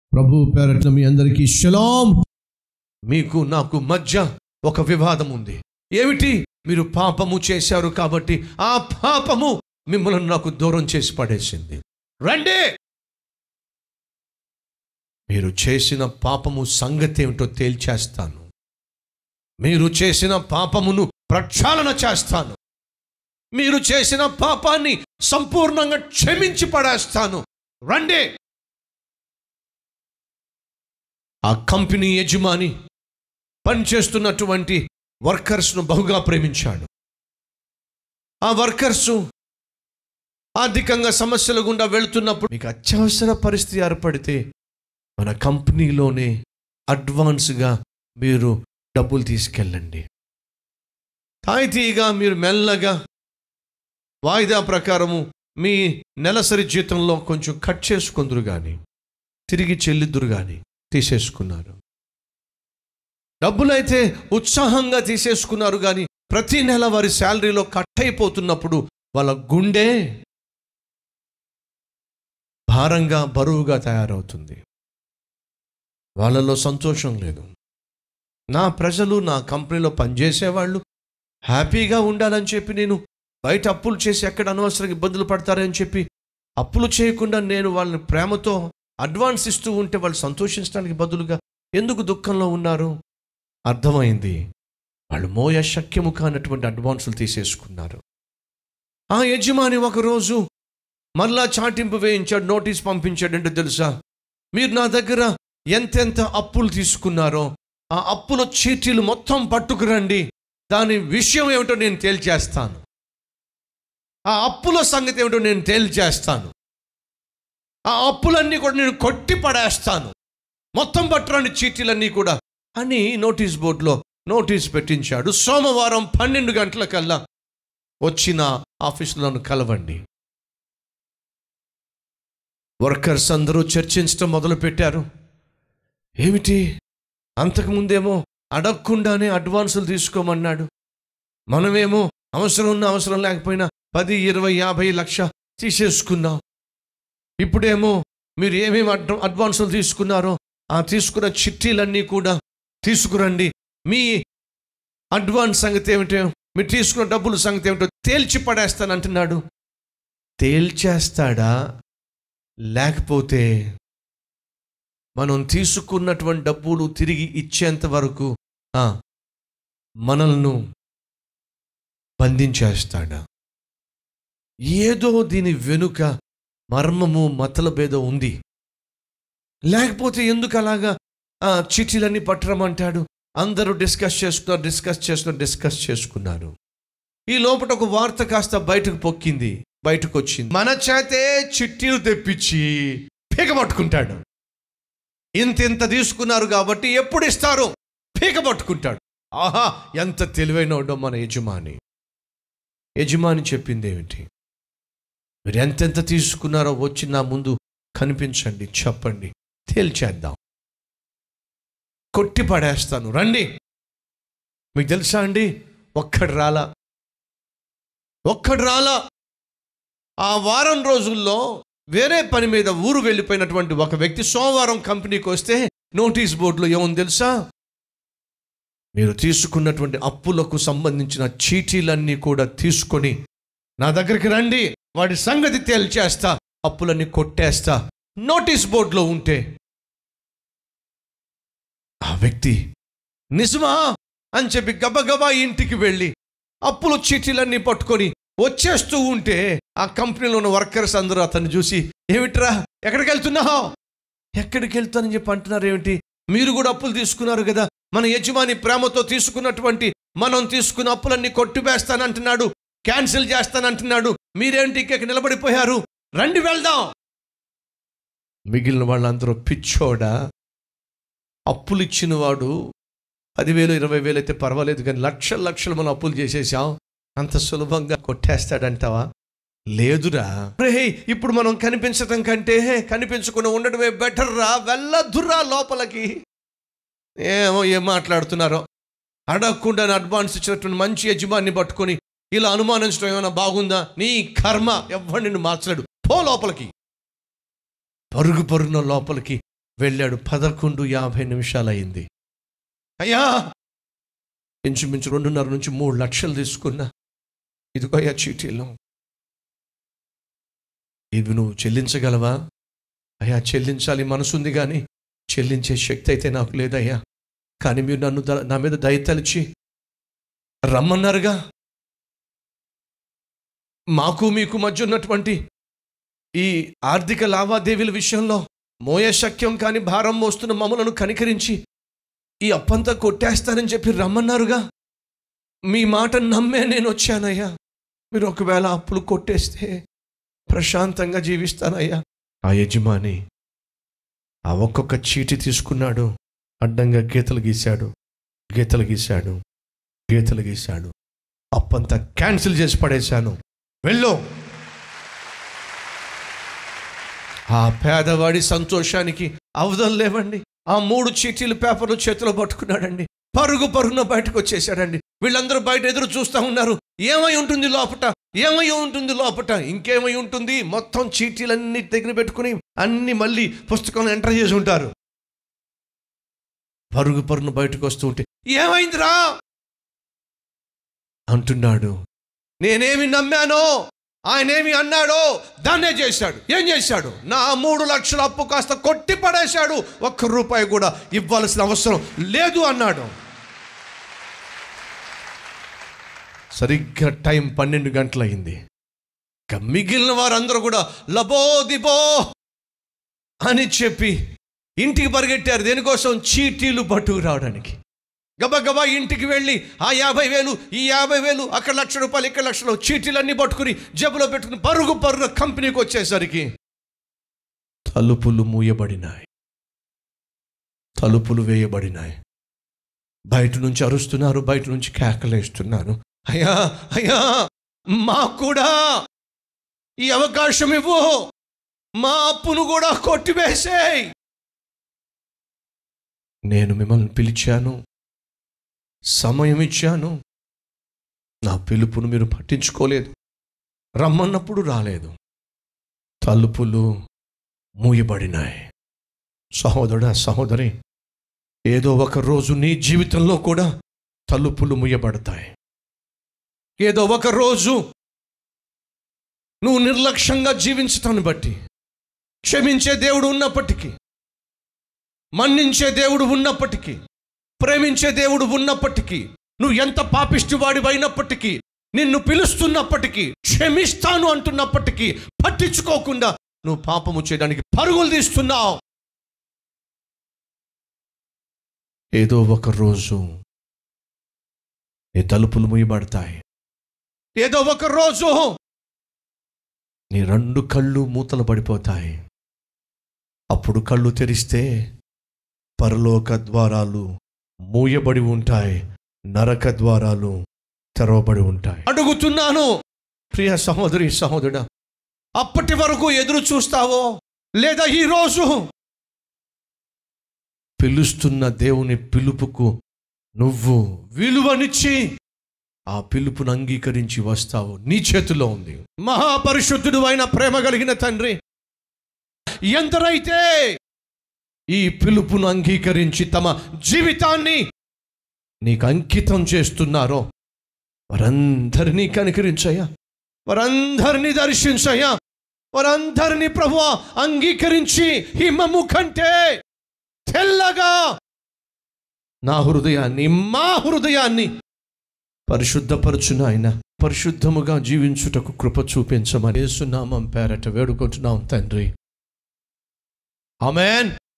ప్రభు పేరట్ల మీ అందరికీ షలాం మీకు నాకు మధ్య ఒక వివాదం ఉంది ఏమిటి మీరు పాపము చేశారు కాబట్టి ఆ పాపము మిమ్మల్ని నాకు దూరం చేసి పడేసింది రండి మీరు చేసిన పాపము సంగతి ఏమిటో తేల్చేస్తాను మీరు చేసిన పాపమును ప్రక్షాళన చేస్తాను మీరు చేసిన పాపాన్ని సంపూర్ణంగా క్షమించి పడేస్తాను రండి ఆ కంపెనీ యజమాని పనిచేస్తున్నటువంటి వర్కర్స్ను బహుగా ప్రేమించాడు ఆ వర్కర్సు ఆర్థికంగా సమస్యల గుండా వెళుతున్నప్పుడు మీకు అత్యవసర పరిస్థితి ఏర్పడితే మన కంపెనీలోనే అడ్వాన్స్గా మీరు డబ్బులు తీసుకెళ్ళండి తాయితీగా మీరు మెల్లగా వాయిదా ప్రకారము మీ నెలసరి జీతంలో కొంచెం కట్ చేసుకుందరు కానీ తిరిగి చెల్లిద్దురు కానీ తీసేసుకున్నారు డబ్బులైతే ఉత్సాహంగా తీసేసుకున్నారు కానీ ప్రతి నెల వారి శాలరీలో కట్ అయిపోతున్నప్పుడు వాళ్ళ గుండె భారంగా బరువుగా తయారవుతుంది వాళ్ళలో సంతోషం లేదు నా ప్రజలు నా కంపెనీలో పనిచేసేవాళ్ళు హ్యాపీగా ఉండాలని చెప్పి నేను బయట అప్పులు చేసి ఎక్కడ అనవసరంగా ఇబ్బందులు పడతారని చెప్పి అప్పులు చేయకుండా నేను వాళ్ళని ప్రేమతో అడ్వాన్స్ ఇస్తూ ఉంటే వాళ్ళు సంతోషించడానికి బదులుగా ఎందుకు దుఃఖంలో ఉన్నారు అర్థమైంది వాళ్ళు మోయ శక్యము కానటువంటి అడ్వాన్సులు తీసేసుకున్నారు ఆ యజమాని ఒకరోజు మళ్ళా చాటింపు వేయించాడు నోటీస్ పంపించాడంటే తెలుసా మీరు నా దగ్గర ఎంతెంత అప్పులు తీసుకున్నారో ఆ అప్పుల చీటీలు మొత్తం పట్టుకురండి దాని విషయం ఏమిటో నేను తేల్చేస్తాను ఆ అప్పుల సంగతి ఏమిటో నేను తేల్చేస్తాను ఆ అప్పులన్నీ కూడా నేను కొట్టి పడేస్తాను మొత్తం పట్టురండి చీటీలన్నీ కూడా అని నోటీస్ బోర్డులో నోటీస్ పెట్టించాడు సోమవారం పన్నెండు గంటలకల్లా వచ్చిన ఆఫీసులను కలవండి వర్కర్స్ అందరూ చర్చించడం మొదలుపెట్టారు ఏమిటి అంతకుముందేమో అడగకుండానే అడ్వాన్సులు తీసుకోమన్నాడు మనమేమో అవసరం ఉన్న అవసరం లేకపోయినా పది ఇరవై యాభై లక్ష తీసేసుకున్నాం ఇప్పుడేమో మీరు ఏమేమి అడ్ అడ్వాన్సులు తీసుకున్నారో ఆ తీసుకున్న చిట్టీలన్నీ కూడా తీసుకురండి మీ అడ్వాన్స్ సంగతి ఏమిటో మీరు తీసుకున్న డబ్బుల సంగతి ఏమిటో తేల్చి పడేస్తానంటున్నాడు తేల్చేస్తాడా లేకపోతే మనం తీసుకున్నటువంటి డబ్బులు తిరిగి ఇచ్చేంత వరకు ఆ, మనల్ని బంధించేస్తాడా ఏదో దీని వెనుక మర్మము మతలభేదో ఉంది లేకపోతే ఎందుకు అలాగా ఆ, చిట్టీలన్నీ పట్టరమంటాడు అందరూ డిస్కస్ చేసుకున్నారు డిస్కస్ చేసుకున్నారు డిస్కస్ చేసుకున్నారు ఈ లోపల ఒక వార్త కాస్త బయటకు పొక్కింది బయటకు వచ్చింది మన చేతే చిట్టీలు తెప్పించి పీక పట్టుకుంటాడు ఇంత ఇంత తీసుకున్నారు కాబట్టి ఎప్పుడు ఇస్తారు పీక పట్టుకుంటాడు ఆహా ఎంత తెలివైనోడో మన యజమాని యజమాని చెప్పింది ఏమిటి మీరు ఎంతెంత తీసుకున్నారో వచ్చి నా ముందు కనిపించండి చెప్పండి తేల్చేద్దాం కొట్టి పడేస్తాను రండి మీకు తెలుసా అండి ఒక్కడు రాలా ఒక్కడు రాలా ఆ వారం రోజుల్లో వేరే పని మీద ఊరు వెళ్ళిపోయినటువంటి ఒక వ్యక్తి సోమవారం కంపెనీకి వస్తే నోటీస్ బోర్డులో ఏముంది తెలుసా మీరు తీసుకున్నటువంటి అప్పులకు సంబంధించిన చీటీలన్నీ కూడా తీసుకొని నా దగ్గరికి రండి వాడి సంగతి తేల్చేస్తా అప్పులన్నీ కొట్టేస్తా నోటీస్ బోర్డులో ఉంటే ఆ వ్యక్తి నిజమా అని చెప్పి గబగబా ఇంటికి వెళ్ళి అప్పుల చీటీలన్నీ పట్టుకొని వచ్చేస్తూ ఉంటే ఆ కంపెనీలో ఉన్న వర్కర్స్ అందరూ అతన్ని చూసి ఏమిట్రా ఎక్కడికి వెళ్తున్నావు ఎక్కడికి వెళ్తానని చెప్పి అంటున్నారు ఏమిటి మీరు కూడా అప్పులు తీసుకున్నారు కదా మన యజమాని ప్రేమతో తీసుకున్నటువంటి మనం తీసుకున్న అప్పులన్నీ కొట్టివేస్తానంటున్నాడు క్యాన్సిల్ చేస్తానంటున్నాడు మీరేంటి ఇక్కడ నిలబడిపోయారు రండి వెళ్దాం మిగిలిన వాళ్ళందరూ పిచ్చోడా అప్పులు ఇచ్చిన వాడు పదివేలు ఇరవై వేలు అయితే పర్వాలేదు కానీ లక్షల లక్షలు మనం అప్పులు చేసేసాం అంత సులభంగా కొట్టేస్తాడంటావా లేదురా రే ఇప్పుడు మనం కనిపించటం కంటే కనిపించకుండా ఉండడమే బెటర్ రా వెళ్ళద్దురా లోపలికి ఏమో ఏం మాట్లాడుతున్నారో అడగకుండా అడ్వాన్స్ ఇచ్చినటువంటి మంచి యజమాన్ని పట్టుకొని ఇలా అనుమానించడం ఏమైనా బాగుందా నీ కర్మ ఎవ్వడు నిన్ను మార్చలేడు పో లోపలికి పరుగు పరుగున లోపలికి వెళ్ళాడు పదకొండు యాభై నిమిషాలు అయింది అయ్యా ఇంచుమించు రెండున్నర నుంచి మూడు లక్షలు తీసుకున్నా ఇదిగో అయ్యా చీటీలో ఇవి నువ్వు చెల్లించగలవా అయ్యా చెల్లించాలి మనసుంది కానీ చెల్లించే శక్తి అయితే నాకు లేదయ్యా కానీ మీరు నన్ను ద- నా మీద దయతలిచి రమ్మన్నారుగా మాకు మీకు మధ్య ఉన్నటువంటి ఈ ఆర్థిక లావాదేవీల విషయంలో మోయ శక్యం కాని భారం మోస్తున్న మమ్మలను కనికరించి ఈ అప్పంతా కొట్టేస్తానని చెప్పి రమ్మన్నారుగా మీ మాట నమ్మే నేను వచ్చానయ్యా మీరు ఒకవేళ అప్పులు కొట్టేస్తే ప్రశాంతంగా జీవిస్తానయ్యా ఆ యజమాని ఆ ఒక్కొక్క చీటి తీసుకున్నాడు అడ్డంగా గీతలు గీశాడు గీతలు గీశాడు గీతలు గీశాడు అప్పంతా క్యాన్సిల్ చేసి పడేశాను వెళ్ళు ఆ పేదవాడి సంతోషానికి అవధం లేవండి ఆ మూడు చీటీలు పేపర్లు చేతిలో పట్టుకున్నాడండి పరుగు పరుగున బయటకు వచ్చేసాడండి వీళ్ళందరూ బయట ఎదురు చూస్తూ ఉన్నారు ఏమై ఉంటుంది లోపట ఏమై ఉంటుంది లోపట ఇంకేమై ఉంటుంది మొత్తం చీటీలన్నీ దగ్గర పెట్టుకుని అన్ని మళ్ళీ పుస్తకంలో ఎంటర్ చేసి ఉంటారు పరుగు పరుగున బయటకు వస్తూ ఉంటే ఏమైందిరా అంటున్నాడు నేనేమి నమ్మానో ఆయనేమి అన్నాడో దాన్నే చేశాడు ఏం చేశాడు నా మూడు లక్షల అప్పు కాస్త కొట్టి పడేశాడు ఒక్క రూపాయి కూడా ఇవ్వాల్సిన అవసరం లేదు అన్నాడు సరిగ్గా టైం పన్నెండు గంటలయింది ఇక మిగిలిన వారందరూ కూడా లబో దిబో అని చెప్పి ఇంటికి పరిగెట్టారు దేనికోసం చీటీలు పట్టుకు రావడానికి గబగబా ఇంటికి వెళ్ళి ఆ యాభై వేలు ఈ యాభై వేలు అక్కడ లక్ష రూపాయలు ఇక్కడ లక్షలు చీటీలన్నీ పట్టుకుని జేబులో పెట్టుకుని పరుగు పరుగు కంపెనీకి వచ్చేసరికి తలుపులు మూయబడినాయి తలుపులు వేయబడినాయి బయట నుంచి అరుస్తున్నారు బయట నుంచి కేకలేస్తున్నారు అయ్యా అయ్యా మాకు కూడా ఈ అవకాశం ఇవ్వు మా అప్పును కూడా కొట్టివేసేయ్ నేను మిమ్మల్ని పిలిచాను సమయం ఇచ్చాను నా పిలుపును మీరు పట్టించుకోలేదు రమ్మన్నప్పుడు రాలేదు తలుపులు మూయబడినాయి సహోదరుడా సహోదరి ఏదో ఒక రోజు నీ జీవితంలో కూడా తలుపులు మూయబడతాయి ఏదో ఒక రోజు నువ్వు నిర్లక్ష్యంగా జీవించటాన్ని బట్టి క్షమించే దేవుడు ఉన్నప్పటికీ మన్నించే దేవుడు ఉన్నప్పటికీ ప్రేమించే దేవుడు ఉన్నప్పటికీ నువ్వు ఎంత పాపిష్టివాడి అయినప్పటికీ నిన్ను పిలుస్తున్నప్పటికీ క్షమిస్తాను అంటున్నప్పటికీ పట్టించుకోకుండా నువ్వు పాపము చేయడానికి పరుగులు తీస్తున్నావు ఏదో ఒక రోజు నీ తలుపులు ముయ్యబడతాయి ఏదో ఒక రోజు నీ రెండు కళ్ళు మూతలు పడిపోతాయి అప్పుడు కళ్ళు తెరిస్తే పరలోక ద్వారాలు మూయబడి ఉంటాయి నరక ద్వారాలు తెరవబడి ఉంటాయి అడుగుతున్నాను ప్రియ సహోదరి సహోదరుడా అప్పటి వరకు ఎదురు చూస్తావో లేదా ఈ రోజు పిలుస్తున్న దేవుని పిలుపుకు నువ్వు విలువనిచ్చి ఆ పిలుపును అంగీకరించి వస్తావు నీ చేతిలో ఉంది మహాపరిశుద్ధుడు అయిన ప్రేమ కలిగిన తండ్రి ఎందరైతే ఈ పిలుపును అంగీకరించి తమ జీవితాన్ని నీకు అంకితం చేస్తున్నారో వారందరినీ కనికరించయ్యా వారందరినీ దర్శించయ్యా వారందరినీ ప్రభు అంగీకరించి హిమము కంటే తెల్లగా నా హృదయాన్ని మా హృదయాన్ని పరిశుద్ధపరచు నాయన పరిశుద్ధముగా జీవించుటకు కృప చూపించమని యేసునామం పేరట వేడుకుంటున్నాం తండ్రి ఆమెన్